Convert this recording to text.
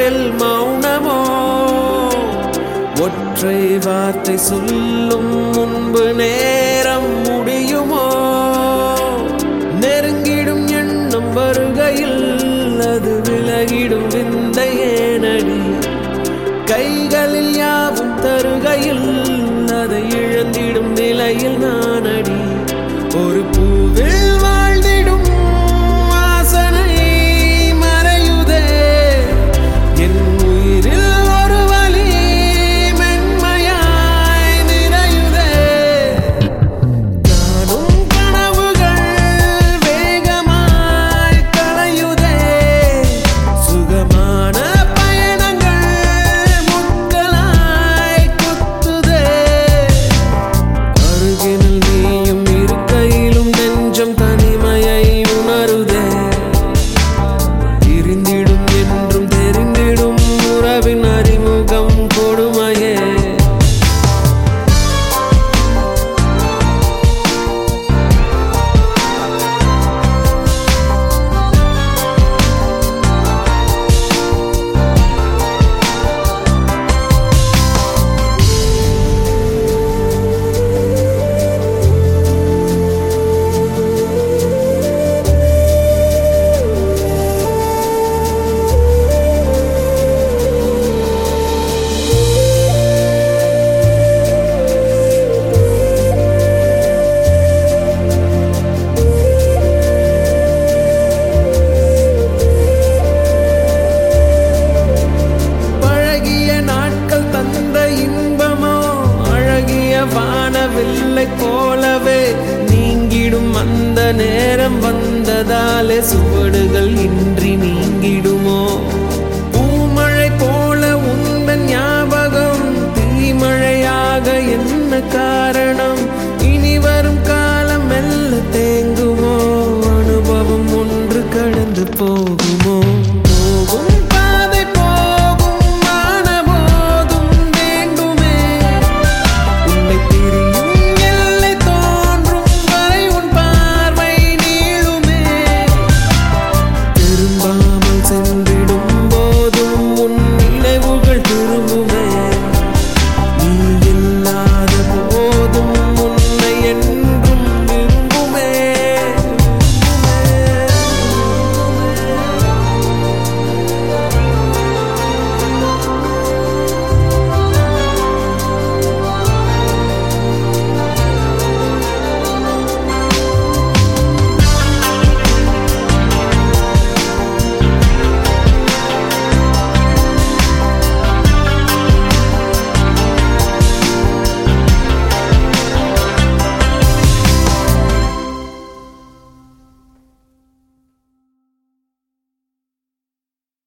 காற்றில் மௌனமோ ஒற்றை வார்த்தை சொல்லும் முன்பு நேரம் முடியுமோ நெருங்கிடும் எண்ணம் வருகையில் அது விலகிடும் விந்தை ஏனடி கைகளில் யாவும் தருகையில் அதை இழந்திடும் நிலையில் நானடி ஒரு பூவில் வாழ்ந்திடும் வாசனை மறையுதே என் உயிரில் ஒரு வலி மென்மையாய் நிறையுதே காணும் கனவுகள் வேகமாய் களையுதே சுகமான பயணங்கள் முட்களாய் குத்துதே அருகினில் நீயும் இருக்கையிலும் நெஞ்சம் தனிமையை உணருதே பிரிந்திடும் என்றும் தெரிந்திடும் உறவின் அறிமுகம் கொடுமையே பழகிய நாட்கள் தந்த இன்பமோ அழகிய வானவில்லை போலவே நீங்கிடும் அந்த நேரம் வந்ததாலே சுவடுகள் இன்றி நீங்கிடுமோ பூமழை போல உந்தன் ஞாபகம் தீமழையாக என்ன காரணம் இனி வரும் காலம் மெல்ல தேங்குமோ அனுபவம் ஒன்று கடந்து போகுமோ போகும் பாதை போகும் மானபோதும் வேண்டுமே உன்னை பிரியும் எல்லை தோன்றும் வரை உன் பார்வை நீளுமே திரும்பாமல் சென்று